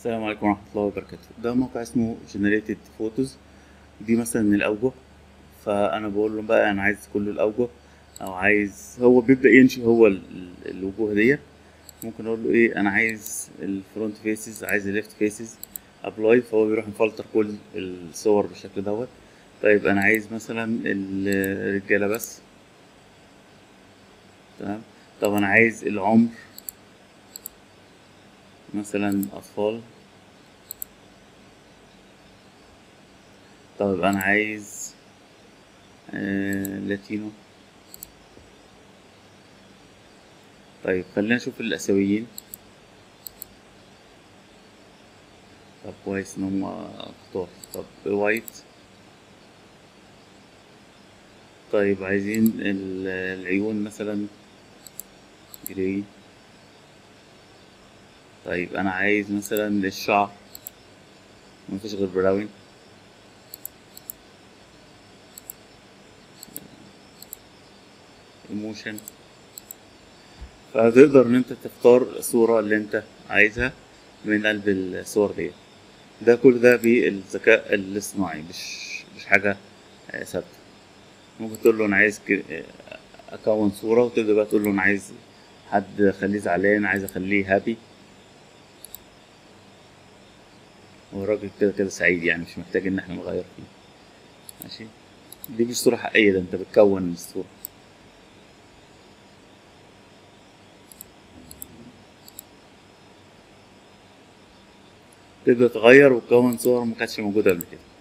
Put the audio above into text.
السلام عليكم ورحمة الله وبركاته ده موقع اسمه Generated Photos دي مثلا من الأوجه فأنا بقول له بقى أنا عايز كل الأوجه أو عايز هو بيبدأ ينشئ هو ال- ال- الوجوه ديت ممكن أقول له إيه أنا عايز الفرونت فيسز عايز الليفت فيسز أبلاي فهو بيروح مفلتر كل الصور بالشكل دوت طيب أنا عايز مثلا الرجالة بس تمام طب أنا عايز العمر مثلا أطفال طيب أنا عايز آه لاتينو طيب خلينا نشوف الآسيويين طب كويس إن هما كتار طب وايت طيب عايزين ال- العيون مثلا جري طيب انا عايز مثلا الشعر مفيش غير براون ايموشن فتقدر ان انت تختار الصورة اللي انت عايزها من قلب الصور دي ده كل ده بالذكاء الاصطناعي مش مش حاجة آه، ثابتة ممكن تقول له انا عايز ك- آه، اكون صورة وتبدأ بقى تقول له انا عايز حد اخليه زعلان عايز اخليه هابي هو الراجل كده كده سعيد يعني مش محتاج ان احنا نغير فيه ماشي دي مش صورة حقيقية ده انت بتكون الصورة تبدأ تغير وتكون صور ما كانتش موجودة قبل كده